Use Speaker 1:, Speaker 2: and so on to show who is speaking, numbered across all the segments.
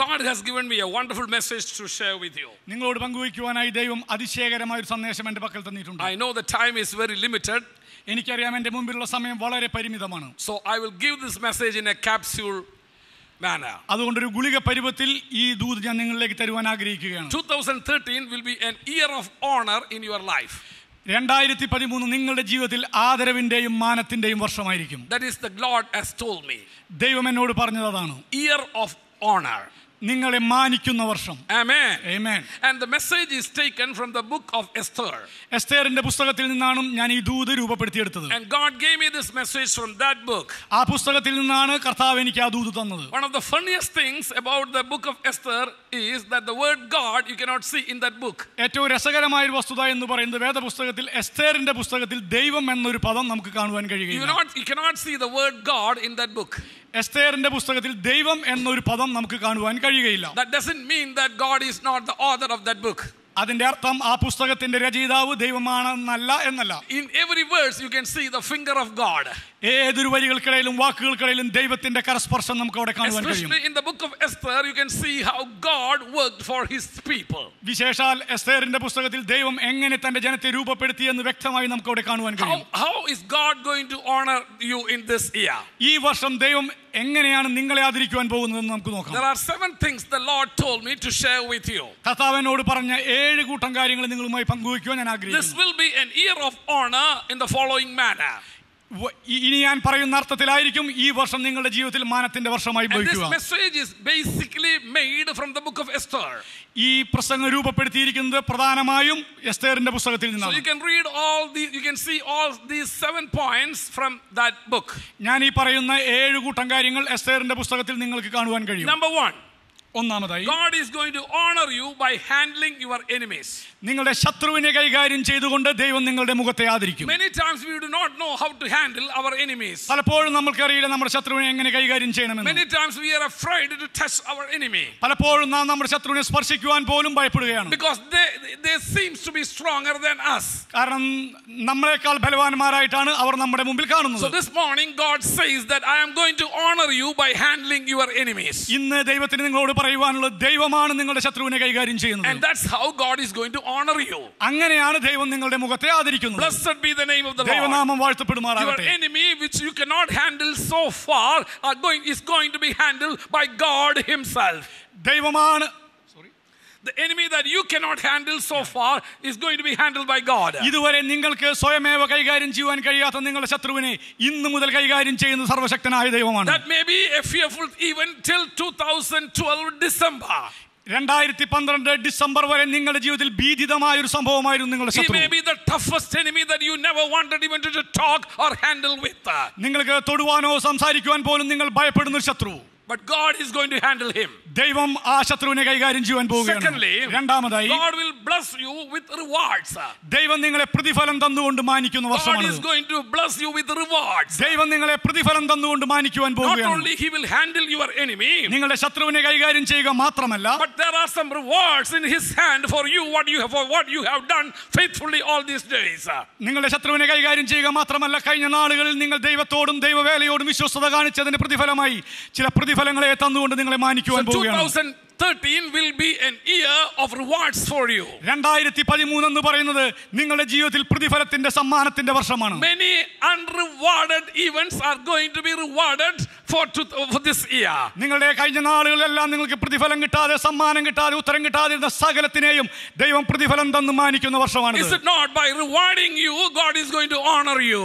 Speaker 1: God has given me a wonderful message to share with you.
Speaker 2: നിങ്ങളോട് പങ്കുവയ്ക്കുവാനായി ദൈവം അതിശയകരമായ ഒരു സന്ദേശം എൻ്റെ പക്കൽ തന്നിട്ടുണ്ട്
Speaker 1: I know the time is very limited,
Speaker 2: എനിക്കറിയാം എൻ്റെ മുമ്പിലുള്ള സമയം വളരെ പരിമിതമാണ്
Speaker 1: so I will give this message in a capsule manner.
Speaker 2: അതുകൊണ്ടൊരു ഗുളിക പരുവത്തിൽ ഈ ദൂത് ഞാൻ നിങ്ങളിലേക്ക് തരുവാൻ ആഗ്രഹിക്കുകയാണ്
Speaker 1: 2013 will be an year of honor in your life.
Speaker 2: രണ്ടായിരത്തി പതിമൂന്ന് നിങ്ങളുടെ ജീവിതത്തിൽ ആദരവിന്റെയും മാനത്തിന്റെയും വർഷമായിരിക്കും
Speaker 1: That is, the Lord has told me.
Speaker 2: ദൈവം എന്നോട് പറഞ്ഞത് അതാണ്
Speaker 1: Year of honor.
Speaker 2: നിങ്ങളെ മാനിക്കുന്ന വർഷം
Speaker 1: Amen.
Speaker 2: Amen.
Speaker 1: And the message is taken from the book of Esther.
Speaker 2: എസ്തേറിന്റെ പുസ്തകത്തിൽ നിന്നാണ് ഞാൻ ഈ ദൂത് രൂപപ്പെടുത്തിയെടുത്തത്
Speaker 1: And God gave me this message from that book.
Speaker 2: ആ പുസ്തകത്തിൽ നിന്നാണ് കർത്താവ് എനിക്ക് ആ ദൂത് തന്നത്
Speaker 1: One of the funniest things about the book of Esther is that the word God you cannot see in that book.
Speaker 2: ഏറ്റവും രസകരമായ ഒരു വസ്തുത എന്ന് പറയുന്നത് വേദപുസ്തകത്തിൽ എസ്തേറിന്റെ പുസ്തകത്തിൽ ദൈവം എന്നൊരു പദം നമുക്ക് കാണുവാൻ
Speaker 1: You,
Speaker 2: കഴിയുകയില്ല
Speaker 1: not, you cannot see the word God in that book.
Speaker 2: എസ്തേറിന്റെ പുസ്തകത്തിൽ ദൈവം എന്നൊരു പദം നമുക്ക് കാണുവാൻ കഴിയുകയില്ല
Speaker 1: That doesn't mean that God is not the author of that book.
Speaker 2: അതിന്റെ അർത്ഥം ആ പുസ്തകത്തിന്റെ രചയിതാവ് ദൈവമാണെന്നല്ല എന്നല്ല
Speaker 1: In every verse, you can see the finger of God.
Speaker 2: ഏതൊരു വരികൾക്കിടയിലും വാക്കുകൾക്കിടയിലും ദൈവത്തിന്റെ കരസ്പർശം നമുക്ക് അവിടെ കാണുവാൻ കഴിയും
Speaker 1: Especially in the book of Esther, you can see how God worked for his people.
Speaker 2: വിശേഷാൽ എസ്തേറിന്റെ പുസ്തകത്തിൽ ദൈവം എങ്ങനെ തന്റെ ജനത്തെ രൂപപ്പെടുത്തി എന്ന് വ്യക്തമായി നമുക്ക് അവിടെ കാണുവാൻ
Speaker 1: How,
Speaker 2: കഴിയും
Speaker 1: how is God going to honor you in this year?
Speaker 2: ഈ വർഷം ദൈവം എങ്ങനെയാണ് നിങ്ങളെ ആദരിക്കുവാൻ പോകുന്നതെന്ന് നമുക്ക് നോക്കാം
Speaker 1: There are seven things the Lord told me to share with you.
Speaker 2: കർത്താവിനോട് പറഞ്ഞ ഏഴ് കൂട്ടം കാര്യങ്ങൾ നിങ്ങളുമായി പങ്കുവയ്ക്കുവാൻ ഞാൻ
Speaker 1: This
Speaker 2: ആഗ്രഹിക്കുന്നു
Speaker 1: will be an year of honor in the following manner.
Speaker 2: വ- ഇ- ഇനി ഞാൻ പറയുന്ന അർത്ഥത്തിലായിരിക്കും ഈ വർഷം നിങ്ങളുടെ ജീവിതത്തിൽ മാനത്തിന്റെ വർഷമായി
Speaker 1: And this
Speaker 2: ഭവിക്കുക
Speaker 1: message is basically made from the book of Esther.
Speaker 2: ഈ പ്രസംഗം രൂപപ്പെടുത്തിയിരിക്കുന്നത് പ്രധാനമായും എസ്തേറിന്റെ പുസ്തകത്തിൽ
Speaker 1: So you
Speaker 2: നിന്നാണ്
Speaker 1: can read all these, you can see all these seven points from that book.
Speaker 2: ഞാൻ ഈ പറയുന്ന ഏഴ് കൂട്ടം കാര്യങ്ങൾ എസ്തേറിന്റെ പുസ്തകത്തിൽ നിങ്ങൾക്ക് കാണുവാൻ കഴിയും
Speaker 1: Number one,
Speaker 2: ഒന്നാമതായി
Speaker 1: God is going to honor you by handling your enemies.
Speaker 2: നിങ്ങളുടെ ശത്രുവിനെ കൈകാര്യം ചെയ്തുകൊണ്ട് ദൈവം നിങ്ങളുടെ മുഖത്തെ ആദരിക്കും
Speaker 1: Many times we do not know how to handle our enemies.
Speaker 2: പലപ്പോഴും നമ്മൾക്കറിയില്ല നമ്മുടെ ശത്രുവിനെ എങ്ങനെ കൈകാര്യം ചെയ്യണമെന്ന്
Speaker 1: Many times we are afraid to touch our enemy
Speaker 2: പലപ്പോഴും നാം നമ്മുടെ ശത്രുവിനെ സ്പർശിക്കുവാൻ പോലും ഭയപ്പെടുകയാണ്
Speaker 1: because they, they seems to be stronger than us.
Speaker 2: കാരണം നമ്മളെക്കാൾ ബലവാന്മാരായിട്ടാണ് അവർ നമ്മുടെ മുമ്പിൽ
Speaker 1: So
Speaker 2: കാണുന്നത്
Speaker 1: this morning God says that I am going to honor you by handling your enemies.
Speaker 2: ഇന്ന് ദൈവത്തിന് നിങ്ങളോട് പറയുവാനുള്ളത് ദൈവമാണ് നിങ്ങളുടെ ശത്രുവിനെ കൈകാര്യം
Speaker 1: And
Speaker 2: ചെയ്യുന്നത്
Speaker 1: that's how God is going to honor you.
Speaker 2: അങ്ങനെയാണ് ദൈവം നിങ്ങളുടെ മുഖത്തെ ആദരിക്കുന്നത്
Speaker 1: Blessed be the name of the Lord.
Speaker 2: ദൈവനാമം
Speaker 1: Your
Speaker 2: വാഴ്ത്തപ്പെടുമാറാകട്ടെ
Speaker 1: enemy, which you cannot handle so far, are going, is going to be handled by God Himself.
Speaker 2: ദൈവമാണ്
Speaker 1: The enemy that you cannot handle so far is going to be handled by God.
Speaker 2: ഇതുവരെ നിങ്ങൾക്ക് സ്വയമേവ കൈകാര്യം ചെയ്യുവാൻ കഴിയാത്ത നിങ്ങളുടെ ശത്രുവിനെ ഇന്ന് മുതൽ കൈകാര്യം ചെയ്യുന്ന സർവശക്തനായ ദൈവമാണ്
Speaker 1: That may be a fearful even till 2012 December.
Speaker 2: രണ്ടായിരത്തി പന്ത്രണ്ട് ഡിസംബർ വരെ നിങ്ങളുടെ ജീവിതത്തിൽ ഭീതിതമായ ഒരു സംഭവമായിരുന്നു നിങ്ങളുടെ
Speaker 1: He
Speaker 2: ശത്രു
Speaker 1: may be the toughest enemy that you never wanted even to, to talk or handle with.
Speaker 2: നിങ്ങൾക്ക് തൊടുവാനോ സംസാരിക്കുവാൻ പോലും നിങ്ങൾ ഭയപ്പെടുന്ന ഒരു ശത്രു
Speaker 1: But God is going to handle him.
Speaker 2: ദൈവം ആ ശത്രുവിനെ കൈകാര്യം ചെയ്യുവാൻ പോവുകയാണ്
Speaker 1: Secondly,
Speaker 2: രണ്ടാമതായി
Speaker 1: God will bless you with rewards.
Speaker 2: ദൈവം നിങ്ങളെ പ്രതിഫലം തന്നുകൊണ്ട് മാനിക്കുന്ന
Speaker 1: God
Speaker 2: വർഷമാണ്
Speaker 1: is going to bless you with rewards.
Speaker 2: ദൈവം നിങ്ങളെ പ്രതിഫലം തന്നുകൊണ്ട് മാനിക്കുവാൻ
Speaker 1: Not
Speaker 2: പോവുകയാണ്
Speaker 1: only He will handle your enemy,
Speaker 2: നിങ്ങളുടെ ശത്രുവിനെ കൈകാര്യം ചെയ്യുക മാത്രമല്ല
Speaker 1: but there are some rewards in His hand for you what you have for what you have done faithfully all these days.
Speaker 2: നിങ്ങളുടെ ശത്രുവിനെ കൈകാര്യം ചെയ്യുക മാത്രമല്ല കഴിഞ്ഞ നാളുകളിൽ നിങ്ങൾ ദൈവത്തോടും ദൈവവേലയോടും വിശ്വസ്തത കാണിച്ചതിന് പ്രതിഫലമായി ചില പ്രതിഫലങ്ങളെ തന്നുകൊണ്ട് നിങ്ങളെ
Speaker 1: So
Speaker 2: മാനിക്കുവാൻ പോവുകയാണ്
Speaker 1: 2013 will be an year of rewards for you.
Speaker 2: രണ്ടായിരത്തി പതിമൂന്ന് എന്ന് പറയുന്നത് നിങ്ങളുടെ ജീവിതത്തിൽ പ്രതിഫലത്തിന്റെ സമ്മാനത്തിന്റെ വർഷമാണ്
Speaker 1: Many unrewarded events are going to be rewarded for, to, for this year.
Speaker 2: നിങ്ങളുടെ കഴിഞ്ഞ നാളുകളിലെല്ലാം നിങ്ങൾക്ക് പ്രതിഫലം കിട്ടാതെ സമ്മാനം കിട്ടാതെ ഉത്തരം കിട്ടാതെ ഇരുന്ന സകലത്തിനെയും ദൈവം പ്രതിഫലം തന്നു മാനിക്കുന്ന
Speaker 1: Is
Speaker 2: വർഷമാണ്
Speaker 1: it not by rewarding you, God is going to honor you?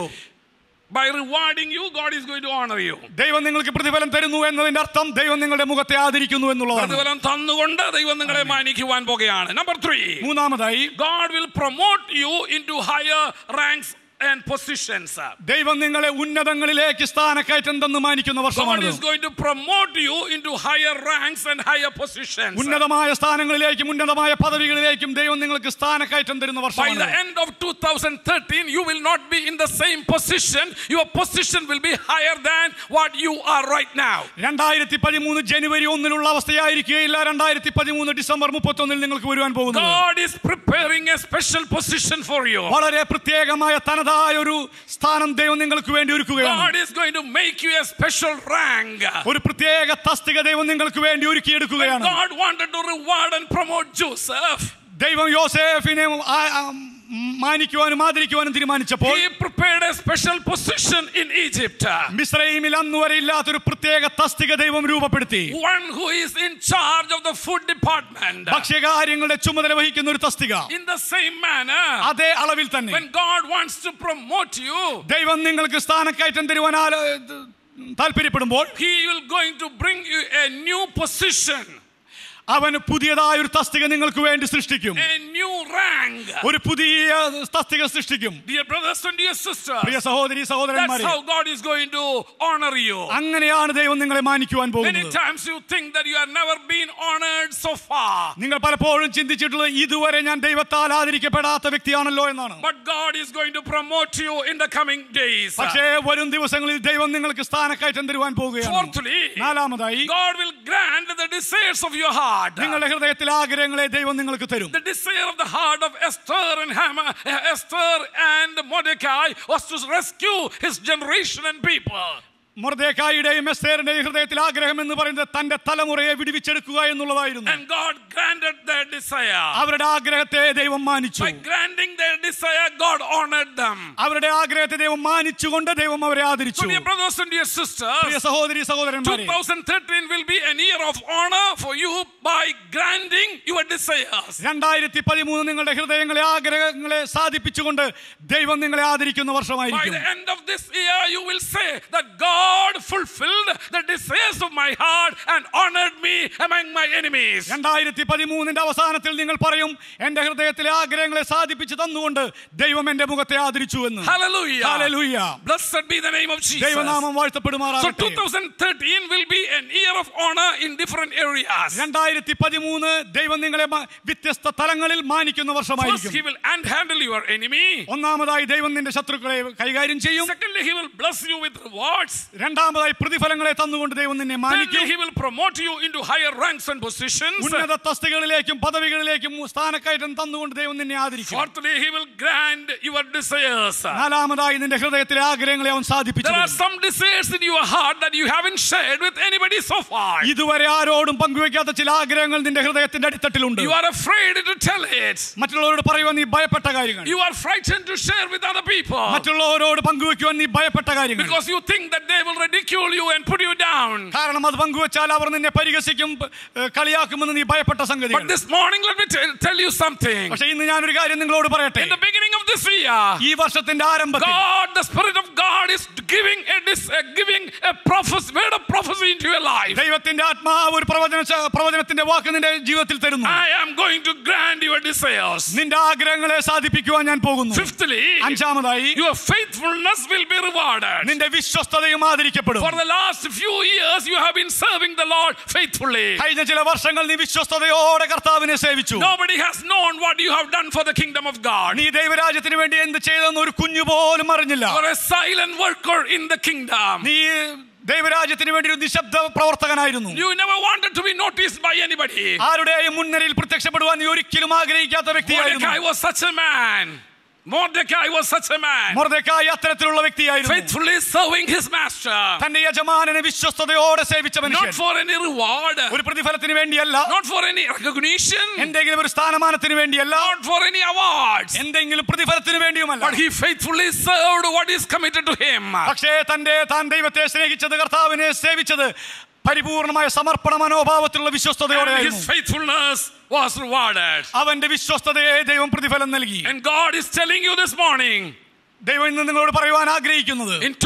Speaker 1: By rewarding you, God is going to honor you.
Speaker 2: ദൈവം നിങ്ങൾക്ക് പ്രതിഫലം തരുന്നു എന്നതിന്റെ അർത്ഥം ദൈവം നിങ്ങളുടെ മുഖത്തെ ആദരിക്കുന്നു എന്നുള്ളതാണ്
Speaker 1: പ്രതിഫലം തന്നുകൊണ്ട് ദൈവം നിങ്ങളെ മാനിക്കുവാൻ പോകുകയാണ് നമ്പർ ത്രീ
Speaker 2: മൂന്നാമതായി
Speaker 1: God will promote you into higher ranks and positions.
Speaker 2: ദൈവം നിങ്ങളെ ഉന്നതങ്ങളിലേക്ക് സ്ഥാനക്കയറ്റം തന്നു മാനിക്കുന്ന
Speaker 1: God
Speaker 2: വർഷമാണ്
Speaker 1: is going to promote you into higher ranks and higher positions.
Speaker 2: ഉന്നതമായ സ്ഥാനങ്ങളിലേക്കും ഉന്നതമായ പദവികളിലേക്കും ദൈവം നിങ്ങൾക്ക് സ്ഥാനക്കയറ്റം തരുന്ന
Speaker 1: By
Speaker 2: വർഷമാണ്
Speaker 1: the end of 2013, you will not be in the same position. Your position will be higher than what you are right now.
Speaker 2: രണ്ടായിരത്തി പതിമൂന്ന് ജനുവരി ഒന്നിലുള്ള അവസ്ഥയായിരിക്കുകയില്ല രണ്ടായിരത്തി പതിമൂന്ന് ഡിസംബർ മുപ്പത്തൊന്നിൽ നിങ്ങൾക്ക് വരുവാൻ പോകുന്നത്
Speaker 1: God is preparing a special position for you.
Speaker 2: വളരെ പ്രത്യേകമായ തനതായ തനതായ ഒരു സ്ഥാനം ദൈവം നിങ്ങൾക്ക് വേണ്ടി ഒരുക്കുകയാണ്
Speaker 1: God is going to make you a special rank.
Speaker 2: ഒരു പ്രത്യേക തസ്തിക ദൈവം നിങ്ങൾക്ക് വേണ്ടി ഒരുക്കിയെടുക്കുകയാണ്
Speaker 1: God wanted to reward and promote Joseph.
Speaker 2: ദൈവം യോസേഫിനെ ആ- ആ മാനിക്കുവാനും ആദരിക്കുവാനും തീരുമാനിച്ചപ്പോൾ
Speaker 1: He prepared a special position in Egypt.
Speaker 2: മിസ്രൈമിൽ അന്ന് വരെ ഇല്ലാത്തൊരു പ്രത്യേക തസ്തിക ദൈവം രൂപപ്പെടുത്തി
Speaker 1: One who is in charge of the food department.
Speaker 2: ഭക്ഷ്യകാര്യങ്ങളുടെ ചുമതല വഹിക്കുന്ന ഒരു തസ്തിക
Speaker 1: In the same manner,
Speaker 2: അതേ അളവിൽ തന്നെ
Speaker 1: when God wants to promote you,
Speaker 2: ദൈവം നിങ്ങൾക്ക് സ്ഥാനക്കയറ്റം തരുവാൻ ആല- താല്പര്യപ്പെടുമ്പോൾ
Speaker 1: He will going to bring you a new position,
Speaker 2: അവൻ പുതിയതായ ഒരു തസ്തിക നിങ്ങൾക്ക് വേണ്ടി സൃഷ്ടിക്കും
Speaker 1: a new rank.
Speaker 2: ഒരു പുതിയ തസ്തിക സൃഷ്ടിക്കും
Speaker 1: Dear brothers and dear sisters,
Speaker 2: പ്രിയ സഹോദരി
Speaker 1: that's
Speaker 2: സഹോദരന്മാരെ
Speaker 1: how God is going to honor you.
Speaker 2: അങ്ങനെയാണ് ദൈവം നിങ്ങളെ മാനിക്കുവാൻ
Speaker 1: Many
Speaker 2: പോകുന്നത്
Speaker 1: times you think that you have never been honored so far.
Speaker 2: നിങ്ങൾ പലപ്പോഴും ചിന്തിച്ചിട്ടുള്ളത് ഇതുവരെ ഞാൻ ദൈവത്താൽ ആദരിക്കപ്പെടാത്ത വ്യക്തിയാണല്ലോ എന്നാണ്
Speaker 1: But God is going to promote you in the coming days.
Speaker 2: പക്ഷേ വരും ദിവസങ്ങളിൽ ദൈവം നിങ്ങൾക്ക് സ്ഥാനക്കയറ്റം തരുവാൻ പോകുകയാണ്
Speaker 1: Fourthly,
Speaker 2: നാലാമതായി
Speaker 1: God will grant the desires of your heart.
Speaker 2: നിങ്ങളുടെ ഹൃദയത്തിലെ ആഗ്രഹങ്ങളെ ദൈവം നിങ്ങൾക്ക് തരും
Speaker 1: The desire of the heart of Esther and Haman, Esther and Mordecai was to rescue his generation and people.
Speaker 2: മൊർദേക്കായുടെയും എസ്തേറിന്റെയും ഹൃദയത്തിൽ ആഗ്രഹം എന്ന് പറയുന്നത് തന്റെ തലമുറയെ വിടുവിച്ചെടുക്കുക എന്നുള്ളതായിരുന്നു
Speaker 1: And God granted their desire.
Speaker 2: അവരുടെ ആഗ്രഹത്തെ ദൈവം മാനിച്ചു
Speaker 1: By granting their desire, God honored them.
Speaker 2: അവരുടെ ആഗ്രഹത്തെ ദൈവം മാനിച്ചുകൊണ്ട് ദൈവം അവരെ
Speaker 1: So,
Speaker 2: ആദരിച്ചു
Speaker 1: dear brothers and dear
Speaker 2: Priya
Speaker 1: sisters,
Speaker 2: സഹോദരി സഹോദരന്മാരെ
Speaker 1: 2013 will be an year of honor for you by granting your desires.
Speaker 2: രണ്ടായിരത്തി പതിമൂന്ന് നിങ്ങളുടെ ഹൃദയങ്ങളെ ആഗ്രഹങ്ങളെ സാധിപ്പിച്ചുകൊണ്ട് ദൈവം നിങ്ങളെ ആദരിക്കുന്ന
Speaker 1: By
Speaker 2: വർഷമായിരിക്കും
Speaker 1: the end of this year, you will say that God fulfilled the desires of my heart and honored me among my enemies.
Speaker 2: രണ്ടായിരത്തി പതിമൂന്നിന്റെ അവസാനത്തിൽ നിങ്ങൾ പറയും എന്റെ ഹൃദയത്തിലെ ആഗ്രഹങ്ങളെ സാധിപ്പിച്ചു തന്നുകൊണ്ട് ദൈവം എന്റെ മുഖത്തെ ആദരിച്ചു എന്ന്
Speaker 1: Hallelujah.
Speaker 2: Hallelujah.
Speaker 1: Blessed be the name of Jesus.
Speaker 2: ദൈവനാമം
Speaker 1: So
Speaker 2: വാഴ്ത്തപ്പെടുമാറാകട്ടെ
Speaker 1: 2013 will be an year of honor in different areas.
Speaker 2: രണ്ടായിരത്തി പതിമൂന്ന് ദൈവം നിങ്ങളെ മ- വ്യത്യസ്ത തലങ്ങളിൽ മാനിക്കുന്ന
Speaker 1: First,
Speaker 2: വർഷമായിരിക്കും
Speaker 1: he will handle your enemy.
Speaker 2: ഒന്നാമതായി ദൈവം നിന്റെ ശത്രുക്കളെ കൈകാര്യം ചെയ്യും
Speaker 1: Secondly, he will bless you with rewards.
Speaker 2: രണ്ടാമതായി പ്രതിഫലങ്ങളെ തന്നുകൊണ്ട് ദൈവം നിന്നെ
Speaker 1: Thirdly,
Speaker 2: മാനിക്കും
Speaker 1: he will promote you into higher ranks and positions.
Speaker 2: ഉന്നത തസ്തികളിലേക്കും പദവികളിലേക്കും സ്ഥാനക്കയറ്റം തന്നുകൊണ്ട് ദൈവം നിന്നെ ആദരിക്കും
Speaker 1: Fourthly, he will grant your desires.
Speaker 2: നാലാമതായി നിന്റെ ഹൃദയത്തിലെ ആഗ്രഹങ്ങളെ അവൻ സാധിപ്പിച്ചു
Speaker 1: There are
Speaker 2: തരും.
Speaker 1: some desires in your heart that you haven't shared with anybody so far.
Speaker 2: ഇതുവരെ ആരോടും പങ്കുവെക്കാത്ത ചില ആഗ്രഹങ്ങൾ നിന്റെ ഹൃദയത്തിന്റെ അടിത്തട്ടിലുണ്ട്
Speaker 1: You are afraid to tell it.
Speaker 2: മറ്റുള്ളവരോട് പറയുവാൻ നീ ഭയപ്പെട്ട കാര്യങ്ങൾ
Speaker 1: You are frightened to share with other people
Speaker 2: മറ്റുള്ളവരോട് പങ്കുവെക്കുവാൻ നീ ഭയപ്പെട്ട കാര്യങ്ങൾ
Speaker 1: because you think that they will ridicule you and put you down.
Speaker 2: കാരണം അത് പങ്കുവെച്ചാൽ അവർ നിന്നെ പരിഹസിക്കും ഏഹ്, കളിയാക്കുമെന്ന് നീ ഭയപ്പെട്ട സംഗതി
Speaker 1: But this morning, let me tell, tell you something.
Speaker 2: പക്ഷെ ഇന്ന് ഞാനൊരു കാര്യം നിങ്ങളോട് പറയട്ടെ
Speaker 1: In the beginning of this year,
Speaker 2: ഈ വർഷത്തിന്റെ ആരംഭത്തിൽ
Speaker 1: God, the Spirit of God, is giving a, dis, uh, giving a prophecy, word of prophecy into your life.
Speaker 2: ദൈവത്തിന്റെ ആത്മാവ് ഒരു പ്രവചന പ്രവചനത്തിന്റെ വാക്ക് നിന്റെ ജീവിതത്തിൽ തരുന്നു
Speaker 1: I am going to grant your desires.
Speaker 2: നിന്റെ ആഗ്രഹങ്ങളെ സാധിപ്പിക്കുവാൻ ഞാൻ പോകുന്നു
Speaker 1: Fifthly,
Speaker 2: അഞ്ചാമതായി
Speaker 1: your faithfulness will be rewarded.
Speaker 2: നിന്റെ വിശ്വസ്തതയും ആദരിക്കപ്പെടും
Speaker 1: For the last few years, you have been serving the Lord faithfully.
Speaker 2: കഴിഞ്ഞ ചില വർഷങ്ങൾ നീ വിശ്വസ്തയോടെ കർത്താവിനെ സേവിച്ചു
Speaker 1: Nobody has known what you have done for the kingdom of God.
Speaker 2: നീ ദൈവരാജ്യത്തിന് വേണ്ടി എന്ത് ചെയ്തെന്ന് ഒരു കുഞ്ഞു പോലും അറിഞ്ഞില്ല
Speaker 1: You are a silent worker in the kingdom.
Speaker 2: നീ ദൈവരാജ്യത്തിന് വേണ്ടി ഒരു നിശബ്ദ പ്രവർത്തകനായിരുന്നു
Speaker 1: You never wanted to be noticed by anybody.
Speaker 2: ആരുടെയും മുൻനിരയിൽ പ്രത്യക്ഷപ്പെടുവാൻ നീ ഒരിക്കലും ആഗ്രഹിക്കാത്ത വ്യക്തിയായിരുന്നു
Speaker 1: Mordecai was such a man. Mordecai was such a man.
Speaker 2: മൊർദെക്കായി അത്തരത്തിലുള്ള വ്യക്തിയായിരുന്നു
Speaker 1: Faithfully serving his master.
Speaker 2: തന്റെ യജമാനനെ വിശ്വസ്തയോടെ സേവിച്ച
Speaker 1: Not
Speaker 2: മനുഷ്യൻ
Speaker 1: for any reward.
Speaker 2: ഒരു പ്രതിഫലത്തിന് വേണ്ടിയല്ല
Speaker 1: Not for any recognition.
Speaker 2: എന്തെങ്കിലും ഒരു സ്ഥാനമാനത്തിന് വേണ്ടിയല്ല
Speaker 1: Not for any awards.
Speaker 2: എന്തെങ്കിലും പ്രതിഫലത്തിന് വേണ്ടിയുമല്ല
Speaker 1: But he faithfully served what is committed to him.
Speaker 2: പക്ഷേ തന്റെ താൻ ദൈവത്തെ സ്നേഹിച്ചത് കർത്താവിനെ സേവിച്ചത് പരിപൂർണമായ സമർപ്പണ മനോഭാവത്തിലുള്ള
Speaker 1: And
Speaker 2: വിശ്വസ്തയോടെയായിരുന്നു
Speaker 1: his faithfulness was rewarded.
Speaker 2: അവന്റെ വിശ്വസ്തതയെ ദൈവം പ്രതിഫലം നൽകി
Speaker 1: And God is telling you this morning,
Speaker 2: ദൈവം ഇന്ന് നിങ്ങളോട് പറയുവാൻ ആഗ്രഹിക്കുന്നത്
Speaker 1: in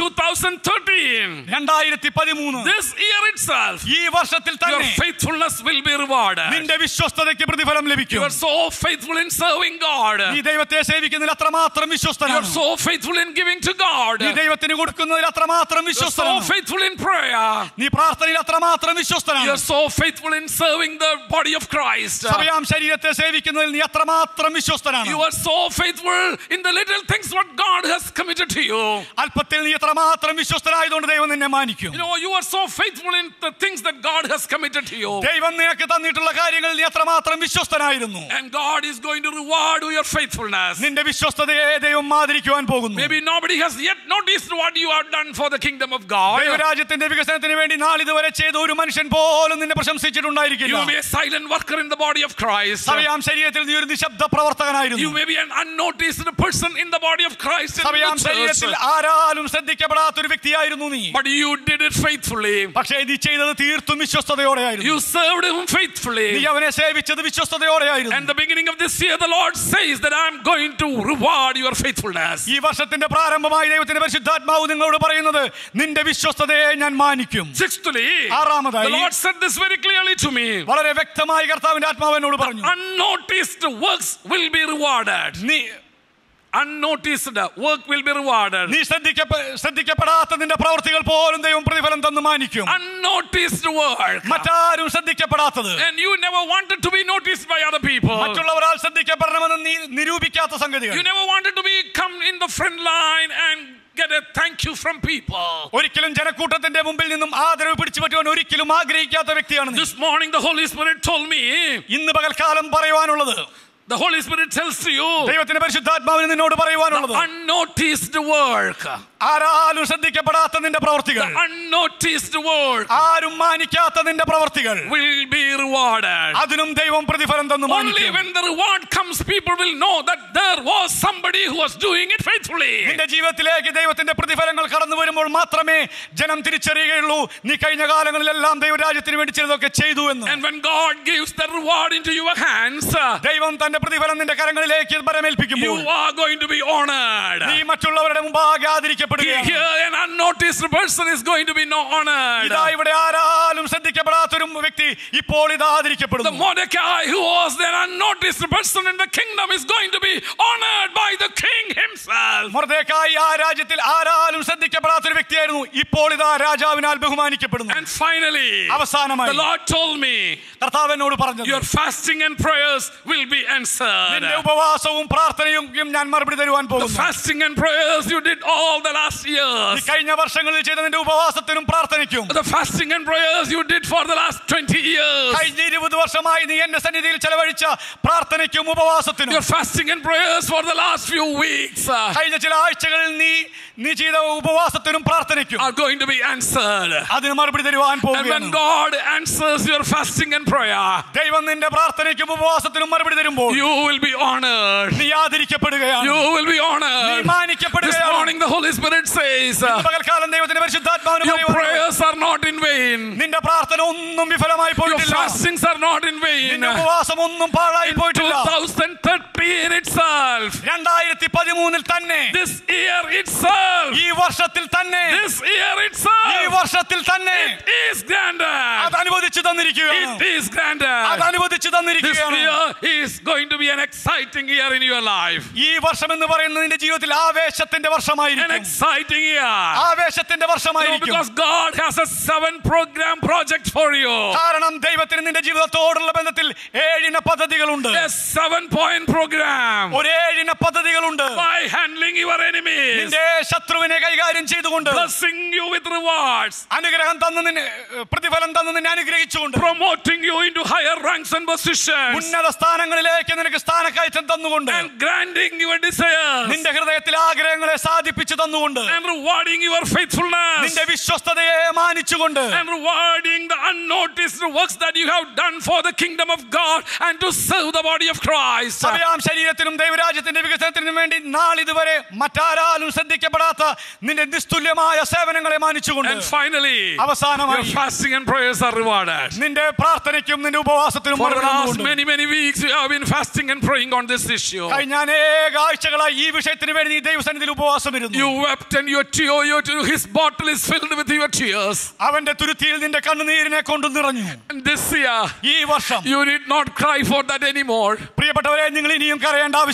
Speaker 1: 2013,
Speaker 2: രണ്ടായിരത്തി പതിമൂന്ന്
Speaker 1: this year itself,
Speaker 2: ഈ വർഷത്തിൽ
Speaker 1: your
Speaker 2: തന്നെ
Speaker 1: faithfulness will be rewarded.
Speaker 2: നിന്റെ വിശ്വസ്തതയ്ക്ക് പ്രതിഫലം
Speaker 1: You
Speaker 2: ലഭിക്കും
Speaker 1: are so faithful in serving God.
Speaker 2: നീ ദൈവത്തെ സേവിക്കുന്നതിൽ അത്രമാത്രം
Speaker 1: You are
Speaker 2: വിശ്വസ്തനാണ്
Speaker 1: so faithful in giving to God.
Speaker 2: നീ
Speaker 1: You
Speaker 2: ദൈവത്തിന് കൊടുക്കുന്നതിൽ അത്രമാത്രം
Speaker 1: are so
Speaker 2: വിശ്വസ്തനാണ്
Speaker 1: faithful in prayer.
Speaker 2: നീ പ്രാർത്ഥനയിൽ അത്രമാത്രം
Speaker 1: You
Speaker 2: വിശ്വസ്തനാണ്
Speaker 1: are so faithful in serving the body of Christ.
Speaker 2: സഭയാം ശരീരത്തെ സേവിക്കുന്നതിൽ നീ അത്രമാത്രം വിശ്വസ്തനാണ്
Speaker 1: You are so faithful in the little things what God has committed to you.
Speaker 2: അല്പത്തിൽ നീ എത്രമാത്രം വിശ്വസ്തനായതുകൊണ്ട് ദൈവം നിന്നെ മാനിക്കും
Speaker 1: You know, you are so faithful in the things that God has committed to you.
Speaker 2: ദൈവം നിനക്ക് തന്നിട്ടുള്ള കാര്യങ്ങളിൽ നീ എത്രമാത്രം വിശ്വസ്തനായിരുന്നു
Speaker 1: And God is going to reward your faithfulness.
Speaker 2: നിന്റെ വിശ്വസ്തതയെ ദൈവം ആദരിക്കുവാൻ പോകുന്നു
Speaker 1: Maybe nobody has yet noticed what you have done for the kingdom of God.
Speaker 2: ദൈവരാജ്യത്തിന്റെ വികസനത്തിന് വേണ്ടി നാളിതുവരെ ചെയ്ത ഒരു മനുഷ്യൻ പോലും നിന്നെ പ്രശംസിച്ചിട്ടുണ്ടായിരിക്കില്ല
Speaker 1: You may be a silent worker in the body of Christ.
Speaker 2: സഭയാം ശരീരത്തിൽ നീ ഒരു നിശബ്ദ പ്രവർത്തകനായിരുന്നു
Speaker 1: You may be an unnoticed person in the body of Christ in
Speaker 2: സഭയാം
Speaker 1: the church.
Speaker 2: ശരീരത്തിൽ ആരാലും ശ്രദ്ധിക്കപ്പെടാത്ത ഒരു വ്യക്തിയായിരുന്നു നീ
Speaker 1: But you did it faithfully.
Speaker 2: പക്ഷേ നീ ചെയ്തത് തീർത്തും വിശ്വസ്തയോടെയായിരുന്നു
Speaker 1: You served him faithfully.
Speaker 2: നീ അവനെ സേവിച്ചത് വിശ്വസ്തയോടെയായിരുന്നു
Speaker 1: And the beginning of this year, the Lord says that I'm going to reward your faithfulness.
Speaker 2: ഈ വർഷത്തിന്റെ പ്രാരംഭമായി ദൈവത്തിന്റെ പരിശുദ്ധാത്മാവ് നിങ്ങളോട് പറയുന്നത് നിന്റെ വിശ്വസ്തതയെ ഞാൻ മാനിക്കും
Speaker 1: Sixthly,
Speaker 2: ആറാമതായി
Speaker 1: the Lord said this very clearly to me.
Speaker 2: വളരെ വ്യക്തമായി കർത്താവിന്റെ ആത്മാവ് എന്നോട് പറഞ്ഞു
Speaker 1: Unnoticed works will be rewarded.
Speaker 2: നീ
Speaker 1: Unnoticed work will be rewarded.
Speaker 2: നീ ശ്രദ്ധിക്കപ്പെ ശ്രദ്ധിക്കപ്പെടാത്ത നിന്റെ പ്രവർത്തികൾ പോലും ദൈവം പ്രതിഫലം തന്നു മാനിക്കും
Speaker 1: Unnoticed work.
Speaker 2: മറ്റാരും ശ്രദ്ധിക്കപ്പെടാത്തത്
Speaker 1: And you never wanted to be noticed by other people.
Speaker 2: മറ്റുള്ളവരാൽ ശ്രദ്ധിക്കപ്പെടണമെന്ന് നീ നിരൂപിക്കാത്ത സംഗതികൾ
Speaker 1: You never wanted to be come in the front line and get a thank you from people.
Speaker 2: ഒരിക്കലും ജനക്കൂട്ടത്തിന്റെ മുമ്പിൽ നിന്നും ആദരവ് പിടിച്ചു പറ്റുവാൻ ഒരിക്കലും ആഗ്രഹിക്കാത്ത വ്യക്തിയാണ് നീ
Speaker 1: This morning, the Holy Spirit told me,
Speaker 2: ഇന്ന് പകൽക്കാലം പറയുവാനുള്ളത്
Speaker 1: the Holy Spirit tells to you,
Speaker 2: ദൈവത്തിന്റെ പരിശുദ്ധാത്മാവിന് നിന്നോട് പറയുവാനുള്ളത്
Speaker 1: unnoticed work.
Speaker 2: ആരാലും ശ്രദ്ധിക്കപ്പെടാത്ത നിന്റെ പ്രവർത്തികൾ
Speaker 1: The unnoticed work
Speaker 2: ആരും മാനിക്കാത്ത നിന്റെ പ്രവർത്തികൾ
Speaker 1: will be rewarded.
Speaker 2: അതിനും ദൈവം പ്രതിഫലം തന്നു
Speaker 1: Only
Speaker 2: മാനിക്കും
Speaker 1: when the reward comes, people will know that there was somebody who was doing it faithfully.
Speaker 2: നിന്റെ ജീവിതത്തിലേക്ക് ദൈവത്തിന്റെ പ്രതിഫലങ്ങൾ കടന്നു വരുമ്പോൾ മാത്രമേ ജനം തിരിച്ചറിയുകയുള്ളൂ നീ കഴിഞ്ഞ കാലങ്ങളിലെല്ലാം ദൈവരാജ്യത്തിന് വേണ്ടി ചിലതൊക്കെ ചെയ്തു എന്ന്
Speaker 1: And when God gives the reward into your hands, uh,
Speaker 2: ദൈവം തന്റെ പ്രതിഫലം നിന്റെ കരങ്ങളിലേക്ക്
Speaker 1: you
Speaker 2: പരമേൽപ്പിക്കുമ്പോൾ
Speaker 1: are going to be honored.
Speaker 2: നീ മറ്റുള്ളവരുടെ മുമ്പാകെ ആദരിക്കപ്പെടുകയാണ്
Speaker 1: Here, an unnoticed person is going to be no honored.
Speaker 2: ഇതാ ഇവിടെ ആരാലും ശ്രദ്ധിക്കപ്പെടാത്തൊരു വ്യക്തി ഇപ്പോൾ ഇത്
Speaker 1: The
Speaker 2: ആദരിക്കപ്പെടുന്നു
Speaker 1: Mordecai, who was an unnoticed person in the kingdom, is going to be honored by the king himself.
Speaker 2: മൊർദ്ദേഖായി ആ രാജ്യത്തിൽ ആരാലും ശ്രദ്ധിക്കപ്പെടാത്തൊരു വ്യക്തിയായിരുന്നു ഇപ്പോൾ ഇതാ രാജാവിനാൽ ബഹുമാനിക്കപ്പെടുന്നു
Speaker 1: And finally,
Speaker 2: അവസാനമായി
Speaker 1: the Lord told me,
Speaker 2: കർത്താവ് എന്നോട് പറഞ്ഞത്
Speaker 1: Your fasting and prayers will be answered.
Speaker 2: നിന്റെ ഉപവാസവും പ്രാർത്ഥനയും ഞാൻ മറുപടി തരുവാൻ
Speaker 1: The
Speaker 2: പോകുന്നു
Speaker 1: fasting and prayers you did all the last
Speaker 2: നീ
Speaker 1: years.
Speaker 2: കഴിഞ്ഞ വർഷങ്ങളിൽ ചെയ്ത നിന്റെ ഉപവാസത്തിനും പ്രാർത്ഥനയ്ക്കും
Speaker 1: The fasting and prayers you did for the last 20 years.
Speaker 2: കഴിഞ്ഞ ഇരുപത് വർഷമായി നീ എന്റെ സന്നിധിയിൽ ചെലവഴിച്ച പ്രാർത്ഥനയ്ക്കും ഉപവാസത്തിനും
Speaker 1: Your fasting and prayers for the last few weeks uh,
Speaker 2: കഴിഞ്ഞ ചില ആഴ്ചകളിൽ നീ നീ ചെയ്ത ഉപവാസത്തിനും പ്രാർത്ഥനയ്ക്കും
Speaker 1: are going to be answered.
Speaker 2: അതിന് മറുപടി തരുവാൻ
Speaker 1: And when
Speaker 2: പോകുകയാണ്
Speaker 1: God answers your fasting and prayer,
Speaker 2: ദൈവം നിന്റെ പ്രാർത്ഥനയ്ക്കും ഉപവാസത്തിനും മറുപടി തരുമ്പോൾ
Speaker 1: you will be honored.
Speaker 2: നീ ആദരിക്കപ്പെടുകയാണ്
Speaker 1: You will be
Speaker 2: നീ
Speaker 1: honored. This
Speaker 2: മാനിക്കപ്പെടുകയാണ്
Speaker 1: morning, the Holy Spirit says, uh,
Speaker 2: ഇന്ന് പകൽക്കാലം ദൈവത്തിന്റെ പരിശുദ്ധാത്മാവിന്
Speaker 1: Your
Speaker 2: പറയുവാനുള്ളത്,
Speaker 1: prayers are not in vain.
Speaker 2: നിന്റെ പ്രാർത്ഥന ഒന്നും വിഫലമായി
Speaker 1: Your
Speaker 2: പോയിട്ടില്ല
Speaker 1: fastings are not in vain.
Speaker 2: നിന്റെ ഉപവാസം ഒന്നും പാഴായി പോയിട്ടില്ല
Speaker 1: 2013 itself,
Speaker 2: രണ്ടായിരത്തി പതിമൂന്നിൽ തന്നെ
Speaker 1: this year itself,
Speaker 2: ഈ വർഷത്തിൽ തന്നെ
Speaker 1: this year
Speaker 2: ഈ
Speaker 1: itself,
Speaker 2: വർഷത്തിൽ തന്നെ
Speaker 1: it is granted.
Speaker 2: അത് അനുവദിച്ചു തന്നിരിക്കുകയാണ്
Speaker 1: It is
Speaker 2: അത്
Speaker 1: granted.
Speaker 2: അനുവദിച്ചു
Speaker 1: This
Speaker 2: തന്നിരിക്കുകയാണ്
Speaker 1: year is going to be an exciting year in your life.
Speaker 2: ഈ വർഷം എന്ന് പറയുന്നത് നിന്റെ ജീവിതത്തിൽ ആവേശത്തിന്റെ
Speaker 1: An
Speaker 2: വർഷമായിരിക്കും
Speaker 1: exciting year.
Speaker 2: ആവേശത്തിന്റെ
Speaker 1: No,
Speaker 2: വർഷമായിരിക്കും
Speaker 1: because God has a seven program project for you.
Speaker 2: കാരണം ദൈവത്തിന് നിന്റെ ജീവിതത്തോടുള്ള ബന്ധത്തിൽ ഏഴിന പദ്ധതികളുണ്ട്
Speaker 1: A seven point program
Speaker 2: ഒരു ഏഴിന പദ്ധതികളുണ്ട്
Speaker 1: by handling your enemies,
Speaker 2: നിന്റെ ശത്രുവിനെ കൈകാര്യം ചെയ്തുകൊണ്ട്
Speaker 1: blessing you with rewards,
Speaker 2: അനുഗ്രഹം തന്നു നിന്നെ പ്രതിഫലം തന്നു നിന്നെ അനുഗ്രഹിച്ചുകൊണ്ട്
Speaker 1: promoting you into higher ranks and positions,
Speaker 2: ഉന്നത സ്ഥാനങ്ങളിലേക്ക് നിനക്ക് സ്ഥാനക്കയറ്റം തന്നുകൊണ്ട്
Speaker 1: and granting your desires,
Speaker 2: നിന്റെ ഹൃദയത്തിൽ ആഗ്രഹങ്ങളെ സാധിപ്പിച്ചു തന്നുകൊണ്ട്
Speaker 1: and rewarding your faithfulness,
Speaker 2: നിന്റെ വിശ്വസ്തതയെ മാനിച്ചുകൊണ്ട്
Speaker 1: and rewarding the unnoticed works that you have done for the kingdom of God and to serve the body of Christ.
Speaker 2: സഭയാം ശരീരത്തിനും ദൈവരാജ്യത്തിന്റെ വികസനത്തിനും വേണ്ടി നാളിതുവരെ മറ്റാരാലും ശ്രദ്ധിക്കപ്പെടാത്ത നിന്റെ നിസ്തുല്യമായ സേവനങ്ങളെ മാനിച്ചുകൊണ്ട്
Speaker 1: And finally,
Speaker 2: അവസാനമായി
Speaker 1: your fasting and prayers are rewarded.
Speaker 2: നിന്റെ പ്രാർത്ഥനയ്ക്കും നിന്റെ ഉപവാസത്തിനും
Speaker 1: For the
Speaker 2: മറുപടി
Speaker 1: last
Speaker 2: തന്നുകൊണ്ട്
Speaker 1: many, many weeks, you have been fasting and praying on this issue.
Speaker 2: കഴിഞ്ഞ അനേക ആഴ്ചകളായി ഈ വിഷയത്തിന് വേണ്ടി നീ ദൈവസന്നിധിയിൽ ഉപവാസം ഇരുന്നു
Speaker 1: You wept and your tear, your, his bottle is filled with your tears.
Speaker 2: അവന്റെ തുരുത്തിയിൽ നിന്റെ കണ്ണുനീരിനെ കൊണ്ട് നിറഞ്ഞു
Speaker 1: And this year,
Speaker 2: ഈ വർഷം
Speaker 1: you need not cry for that anymore.
Speaker 2: പ്രിയപ്പെട്ടവരെ നിങ്ങൾ ഇനിയും കരയേണ്ട ആവശ്യമില്ല
Speaker 1: You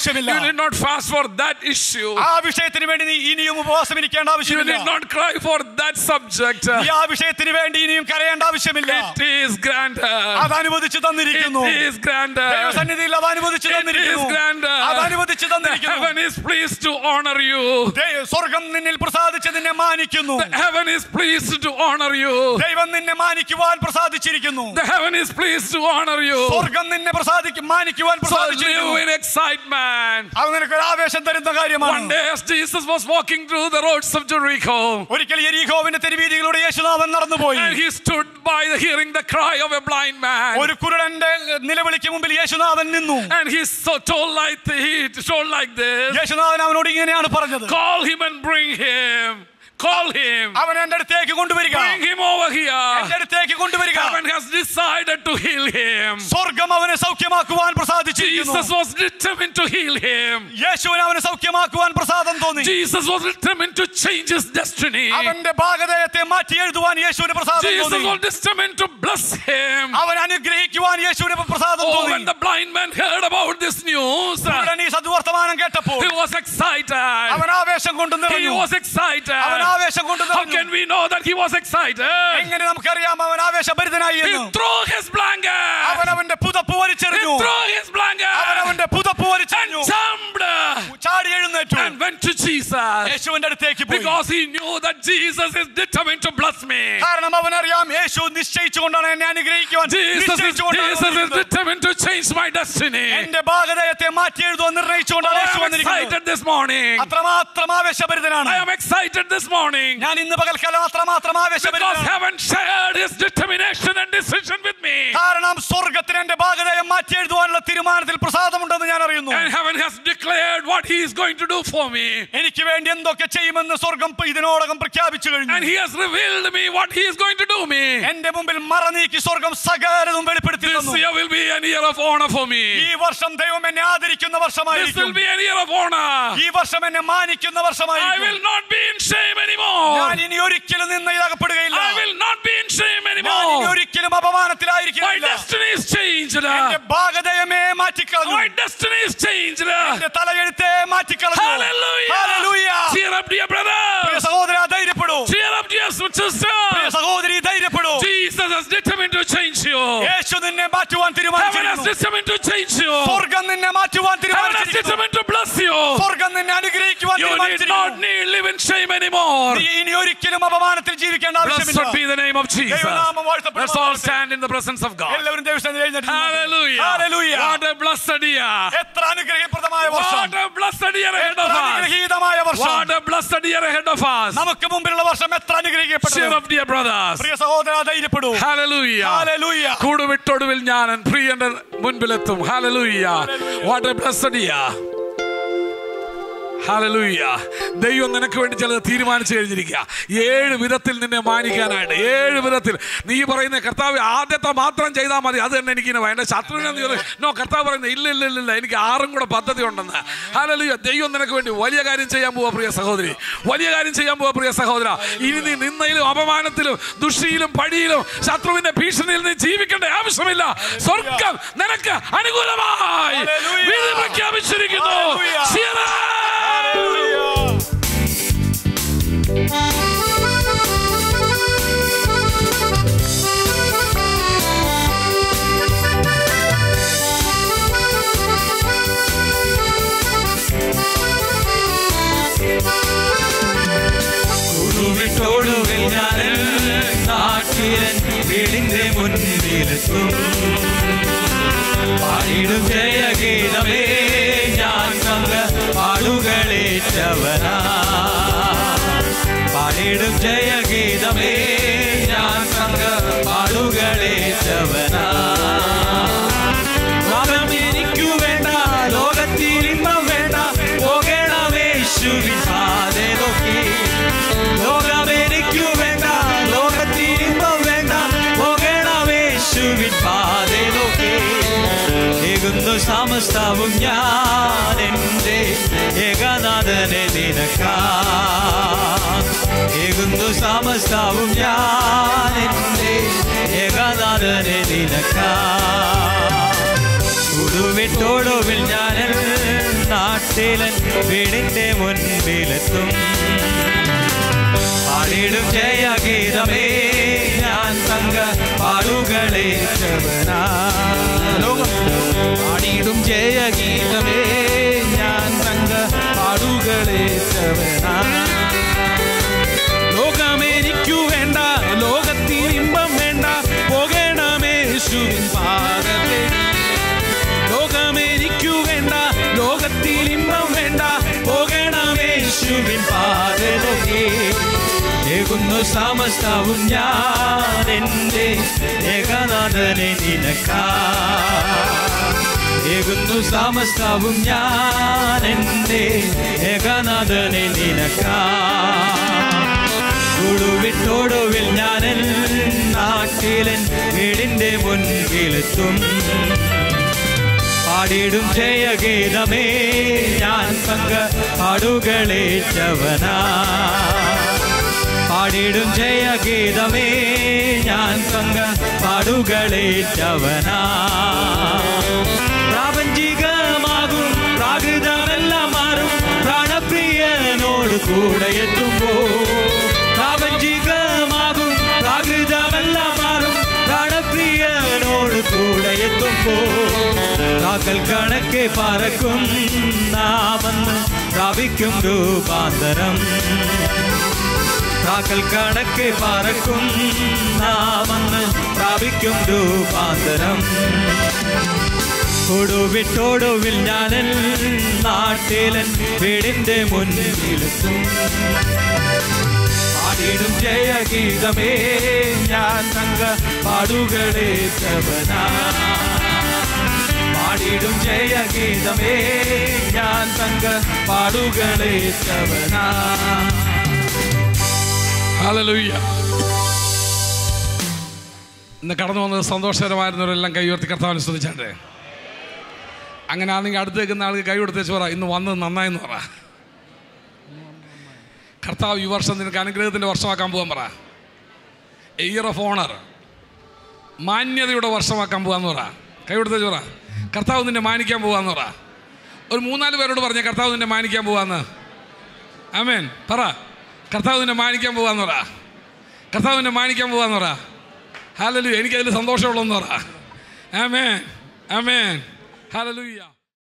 Speaker 1: need not fast for that issue.
Speaker 2: ആ വിഷയത്തിന് വേണ്ടി നീ ഇനിയും ഉപവാസം ഇരിക്കേണ്ട
Speaker 1: You
Speaker 2: ആവശ്യമില്ല
Speaker 1: need not cry for that subject.
Speaker 2: നീ ആ വിഷയത്തിന് വേണ്ടി ഇനിയും കരയേണ്ട ആവശ്യമില്ല
Speaker 1: It is granted.
Speaker 2: അത് അനുവദിച്ചു
Speaker 1: It
Speaker 2: തന്നിരിക്കുന്നു
Speaker 1: is granted.
Speaker 2: ദൈവസന്നിധിയിൽ അത് അനുവദിച്ചു
Speaker 1: It is
Speaker 2: തന്നിരിക്കുന്നു
Speaker 1: granted.
Speaker 2: അത് അനുവദിച്ചു
Speaker 1: The
Speaker 2: തന്നിരിക്കുന്നു
Speaker 1: heaven is pleased to honor you.
Speaker 2: ദൈവ- സ്വർഗം നിന്നിൽ പ്രസാദിച്ച് നിന്നെ മാനിക്കുന്നു
Speaker 1: The heaven is pleased to honor you.
Speaker 2: ദൈവം നിന്നെ മാനിക്കുവാൻ പ്രസാദിച്ചിരിക്കുന്നു
Speaker 1: The heaven is pleased to honor you.
Speaker 2: സ്വർഗം നിന്നെ പ്രസാദിക്കും മാനിക്കുവാൻ
Speaker 1: So live
Speaker 2: പ്രസാദിച്ചിരിക്കുന്നു
Speaker 1: in excitement.
Speaker 2: അത് നിനക്ക് ഒരു ആവേശം തരുന്ന
Speaker 1: One
Speaker 2: കാര്യമാണ്
Speaker 1: day, as Jesus was walking through the roads of Jericho,
Speaker 2: ഒരിക്കൽ എരീഹോവിന്റെ തെരുവീതികളിലൂടെ യേശുനാഥൻ നടന്നുപോയി
Speaker 1: and he stood by the, hearing the cry of a blind man,
Speaker 2: ഒരു കുരുടന്റെ നിലവിളിക്ക് മുമ്പിൽ യേശുനാഥൻ നിന്നു
Speaker 1: and he so told like th- he told like this,
Speaker 2: യേശുനാഥൻ അവനോട് ഇങ്ങനെയാണ് പറഞ്ഞത്
Speaker 1: "Call him and bring him. Call him.
Speaker 2: അവൻ എന്റെ അടുത്തേക്ക് കൊണ്ടുവരിക
Speaker 1: Bring him over here.
Speaker 2: എന്റെ അടുത്തേക്ക് കൊണ്ടുവരിക
Speaker 1: Heaven has decided to heal him.
Speaker 2: സ്വർഗം അവനെ സൗഖ്യമാക്കുവാൻ പ്രസാദിച്ചിരിക്കുന്നു
Speaker 1: Jesus was determined to heal him.
Speaker 2: യേശുവിന് അവനെ സൗഖ്യമാക്കുവാൻ പ്രസാദം തോന്നി
Speaker 1: Jesus was determined to change his destiny.
Speaker 2: അവന്റെ ഭാഗതയത്തെ മാറ്റി എഴുതുവാൻ യേശുവിന് പ്രസാദം
Speaker 1: Jesus
Speaker 2: തോന്നി
Speaker 1: was determined to bless him.
Speaker 2: അവൻ അനുഗ്രഹിക്കുവാൻ യേശുവിന് പ്രസാദം
Speaker 1: Oh,
Speaker 2: തോന്നി
Speaker 1: when the blind man heard about this news,
Speaker 2: കുരുടൻ ഈ സദ്വർത്തമാനം കേട്ടപ്പോൾ
Speaker 1: he was excited.
Speaker 2: അവൻ ആവേശം കൊണ്ട്
Speaker 1: He
Speaker 2: നിറഞ്ഞു
Speaker 1: was excited.
Speaker 2: അവൻ ആവേശം കൊണ്ട്
Speaker 1: How
Speaker 2: നിറഞ്ഞു
Speaker 1: can we know that he was excited?
Speaker 2: എങ്ങനെ നമുക്കറിയാം അവൻ ആവേശഭരിതനായി
Speaker 1: He
Speaker 2: എന്ന്
Speaker 1: threw his blanket.
Speaker 2: അവൻ അവന്റെ പുതപ്പ്
Speaker 1: He
Speaker 2: വലിച്ചെറിഞ്ഞു
Speaker 1: threw his
Speaker 2: അവൻ
Speaker 1: blanket
Speaker 2: അവന്റെ പുതപ്പ്
Speaker 1: and
Speaker 2: വലിച്ചെറിഞ്ഞു
Speaker 1: jumped
Speaker 2: ചാടി എഴുന്നേറ്റു
Speaker 1: and went to Jesus
Speaker 2: യേശുവിന്റെ അടുത്തേക്ക് പോയി
Speaker 1: because he knew that Jesus is determined to bless me.
Speaker 2: കാരണം അവൻ അറിയാം യേശു നിശ്ചയിച്ചുകൊണ്ടാണ് എന്നെ അനുഗ്രഹിക്കുവാൻ
Speaker 1: Jesus is,
Speaker 2: നിശ്ചയിച്ചുകൊണ്ടാണ്
Speaker 1: Jesus is
Speaker 2: വന്നിരിക്കുന്നത്.
Speaker 1: determined to change my destiny.
Speaker 2: എന്റെ ഭാഗതയത്തെ മാറ്റി എഴുതുവാൻ നിർണയിച്ചുകൊണ്ടാണ് യേശു
Speaker 1: I am
Speaker 2: വന്നിരിക്കുന്നത്
Speaker 1: excited this morning.
Speaker 2: അത്രമാത്രം ആവേശഭരിതനാണ്
Speaker 1: I am excited this morning
Speaker 2: ഞാൻ ഇന്ന് പകൽക്കാലം അത്രമാത്രം
Speaker 1: because
Speaker 2: ആവേശഭരിതനാണ്
Speaker 1: heaven shared his determination and decision with me.
Speaker 2: കാരണം സ്വർഗത്തിന് എന്റെ ഭാഗതയം മാറ്റി എഴുതുവാനുള്ള തീരുമാനത്തിൽ പ്രസാദമുണ്ടെന്ന് ഞാൻ അറിയുന്നു
Speaker 1: And heaven has declared what he is going to do for me.
Speaker 2: എനിക്ക് വേണ്ടി എന്തൊക്കെ ചെയ്യുമെന്ന് സ്വർഗം ഇപ്പൊ ഇതിനോടകം പ്രഖ്യാപിച്ചു കഴിഞ്ഞു
Speaker 1: And he has revealed me what he is going to do me.
Speaker 2: എന്റെ മുമ്പിൽ മറനീക്കി സ്വർഗം സകലതും വെളിപ്പെടുത്തി
Speaker 1: This
Speaker 2: തന്നു
Speaker 1: year will be an year of honor for me.
Speaker 2: ഈ വർഷം ദൈവം എന്നെ ആദരിക്കുന്ന
Speaker 1: This
Speaker 2: വർഷമായിരിക്കും
Speaker 1: will be an year of honor.
Speaker 2: ഈ വർഷം എന്നെ മാനിക്കുന്ന
Speaker 1: I
Speaker 2: വർഷമായിരിക്കും
Speaker 1: will not be in shame anymore.
Speaker 2: ഞാൻ ഇനി ഒരിക്കലും നിന്നയിലാകപ്പെടുകയില്ല
Speaker 1: I will not be in shame
Speaker 2: ഞാൻ ഇനി
Speaker 1: anymore.
Speaker 2: ഒരിക്കലും
Speaker 1: My
Speaker 2: അപമാനത്തിലായിരിക്കില്ല
Speaker 1: destiny is changed.
Speaker 2: എന്റെ ഭാഗതയമേ മാറ്റിക്കളഞ്ഞു
Speaker 1: My destiny is changed.
Speaker 2: എന്റെ തലയെഴുത്തെ മാറ്റിക്കളഞ്ഞു
Speaker 1: Hallelujah.
Speaker 2: Hallelujah.
Speaker 1: Cheer up, dear
Speaker 2: പ്രിയ
Speaker 1: brother.
Speaker 2: സഹോദര ധൈര്യപ്പെടൂ
Speaker 1: Cheer up, dear sister.
Speaker 2: പ്രിയ സഹോദരി ധൈര്യപ്പെടൂ
Speaker 1: Jesus has determined to change you.
Speaker 2: യേശു നിന്നെ മാറ്റുവാൻ
Speaker 1: Heaven has
Speaker 2: തീരുമാനിച്ചിരിക്കുന്നു
Speaker 1: determined to change you.
Speaker 2: സ്വർഗം നിന്നെ മാറ്റുവാൻ
Speaker 1: Heaven has
Speaker 2: തീരുമാനിച്ചിരിക്കുന്നു
Speaker 1: determined to bless you.
Speaker 2: സ്വർഗം നിന്നെ അനുഗ്രഹിക്കുവാൻ
Speaker 1: You need not
Speaker 2: തീരുമാനിച്ചിരിക്കുന്നു
Speaker 1: need live in shame anymore.
Speaker 2: നീ ഇനി ഒരിക്കലും അപമാനത്തിൽ ജീവിക്കേണ്ട ആവശ്യമില്ല
Speaker 1: Blessed be the name of Jesus.
Speaker 2: ദൈവനാമം
Speaker 1: Let's all
Speaker 2: വാഴ്ത്തപ്പെടുമാറാകട്ടെ.
Speaker 1: stand in the presence of God.
Speaker 2: എല്ലാവരും ദൈവസ്ഥാനത്തിൽ എഴുന്നേറ്റ് നിന്നോട്ടെ.
Speaker 1: Hallelujah.
Speaker 2: Hallelujah.
Speaker 1: What a blessed year.
Speaker 2: എത്ര അനുഗ്രഹപ്രദമായ വർഷം
Speaker 1: What a blessed year ahead
Speaker 2: എത്ര
Speaker 1: of us.
Speaker 2: അനുഗ്രഹീതമായ വർഷം
Speaker 1: What a blessed year ahead of us.
Speaker 2: നമുക്ക് മുമ്പിലുള്ള വർഷം എത്ര
Speaker 1: Cheer
Speaker 2: അനുഗ്രഹിക്കപ്പെട്ടു
Speaker 1: up, dear brothers.
Speaker 2: പ്രിയ സഹോദര ധൈര്യപ്പെടൂ
Speaker 1: Hallelujah.
Speaker 2: Hallelujah.
Speaker 1: കൂടുവിട്ടൊടുവിൽ ഞാൻ പ്രിയന്റെ മുൻപിലെത്തും hallelujah what a blessed year hallelujah ദൈവം നിനക്ക് വേണ്ടി ചിലത് തീരുമാനിച്ചു കഴിഞ്ഞിരിക്കുക ഏഴ് വിധത്തിൽ നിന്നെ മാനിക്കാനായിട്ട് ഏഴ് വിധത്തിൽ നീ പറയുന്ന കർത്താവ് ആദ്യത്തെ മാത്രം ചെയ്താൽ മതി അത് തന്നെ എനിക്ക് വേണ്ട ശത്രുവിനെ നീ പറയും, നോ കർത്താവ് പറയുന്നത് ഇല്ല ഇല്ല ഇല്ല ഇല്ല എനിക്ക് ആറും കൂടെ പദ്ധതി ഉണ്ടെന്ന് ഹല്ലേലൂയ ദൈവം നിനക്ക് വേണ്ടി വലിയ കാര്യം ചെയ്യാൻ പോവാ പ്രിയ സഹോദരി വലിയ കാര്യം ചെയ്യാൻ പോവാ പ്രിയ സഹോദര ഇനി നീ നിന്നയിലും അപമാനത്തിലും ദുഷിയിലും പടിയിലും ശത്രുവിന്റെ ഭീഷണിയിൽ നീ ജീവിക്കേണ്ട ആവശ്യമില്ല സ്വർഗം നിനക്ക് അനുകൂലമായി
Speaker 2: Hallelujah.
Speaker 1: വിധി പ്രഖ്യാപിച്ചിരിക്കുന്നു
Speaker 2: Hallelujah.
Speaker 1: Cheer up!
Speaker 3: കുറുവിട്ടോടുവിൽ ഞാൻ നാട്ടിലൻ വീടിന്റെ മുന്നിലെത്തും പാടിടും ജയഗീതമേ ഞാൻ സംഘ പാടുകളേറ്റവനാ പാടിടും ജയഗീതമേ ഞാൻ സംഘ പാടുകളേറ്റവനാ ലോകം എനിക്കു വേണ്ട ലോകത്തിൽ ഇമ്പം വേണ്ട പോകണമേശുവിൻ പാതെ നോക്കി ലോകം എനിക്കു വേണ്ട ലോകത്തിൽ ഇമ്പം വേണ്ട പോകണമേശുവിൻ പാതെ നോക്കി ഏകുന്നു സമസ്തവും ഞാൻ എൻ്റെ ഏകനാഥനെ നിനക്കാ ഏകുന്നു സമസ്തവും ഞാൻ എൻ്റെ ഏകനാഥനെ നിനക്കാ ഉടുവിട്ടോടുവിൽ ഞാൻ നാട്ടിൽ നാട്ടിലൻ വീടിന്റെ മുൻപിലെത്തും പാടിടും ജയഗീതമേ ഞാൻ തങ്ക പാടുകളെ ലോകം
Speaker 4: പാടിയിടും ജയഗീതമേ ഞാൻ തങ്ക പാടുകളേറ്റവനാ ലോകമേനിക്കു വേണ്ട ലോകത്തിൽ ഇമ്പം വേണ്ട പോകണമേശുവിൻ പാദത്തെ ലോകമേനിക്കു വേണ്ട ലോകത്തിൽ ഇമ്പം വേണ്ട പോകണമേശുവിൻ പാദത്തെ
Speaker 3: ഏകുന്നു സമസ്തവും ഞാൻ എൻ്റെ ഏകനാഥനെ നിനക്കാ ഏകുന്നു സമസ്തവും ഞാൻ എൻ്റെ ഏകനാഥനെ നിനക്കാ കൊടുവിട്ടോടുവിൽ ഞാൻ നാട്ടിലൻ വീടിൻ്റെ മുൻപിലെത്തും പാടിടും ജയഗീതമേ ഞാൻ പങ്ക പാടുകളേറ്റവനാ പാടിടും ജയഗീതമേ ഞാൻ പങ്ക പാടുകളേറ്റവനാ പ്രാപഞ്ചികമാകും പ്രാകൃതമെല്ലാം മാറും പ്രാണപ്രിയനോട് കൂടെ എത്തുമ്പോ പ്രാപഞ്ചികമാകും പ്രാകൃതമെല്ലാം മാറും പ്രാണപ്രിയനോട് കൂടെ എത്തുമ്പോ കാക്കൽ കണക്കെ പറക്കും നാമെന്ന് പ്രാപിക്കും രൂപാന്തരം കാക്കൽ കണക്കെ പറക്കും നാമെന്ന് പ്രാപിക്കും രൂപാന്തരം കൊടുവിട്ടോടുവിൽ ഞാനൻ നാട്ടിലൻ വീടിന്റെ മുന്നിലെത്തും
Speaker 4: പാടിയിടും ജയഗീതമേ ഞാൻ തങ്ക പാടുകളേറ്റവനാ പാടിയിടും ജയഗീതമേ ഞാൻ തങ്ക പാടുകളേറ്റവനാ
Speaker 1: ഹല്ലേലൂയ ഇന്ന് കടന്നു വന്നത് സന്തോഷകരമായിരുന്നവരെല്ലാം കൈ ഉയർത്തി കർത്താവിനെ ശ്രദ്ധിച്ചാട്ടെ അങ്ങനെ ആണെങ്കിൽ അടുത്ത് നിൽക്കുന്ന ആൾക്ക് കൈ കൊടുത്തേച്ച് പറ ഇന്ന് വന്നത് നന്നായെന്ന് പറ കർത്താവ് ഈ വർഷം നിനക്ക് അനുഗ്രഹത്തിൻ്റെ വർഷമാക്കാൻ പോകാൻ പറ ഇയർ ഓഫ് ഓണർ മാന്യതയുടെ വർഷമാക്കാൻ പോകാന്ന് പറ കൈ കൊടുത്തേച്ച് പറ കർത്താവ് നിന്നെ മാനിക്കാൻ പോകാന്ന് പറ ഒരു മൂന്നാല് പേരോട് പറഞ്ഞ കർത്താവ് നിന്നെ മാനിക്കാൻ പോകാന്ന് ആമേൻ പറ കർത്താവ് നിന്നെ മാനിക്കാൻ പോകാന്ന് പറ കർത്താവ് നിന്നെ മാനിക്കാൻ പോകാന്ന് പറ ഹാലലു എനിക്കതിൽ സന്തോഷമുള്ളതെന്ന് പറ ആമേൻ ആമേൻ ഹാലലൂയ്യ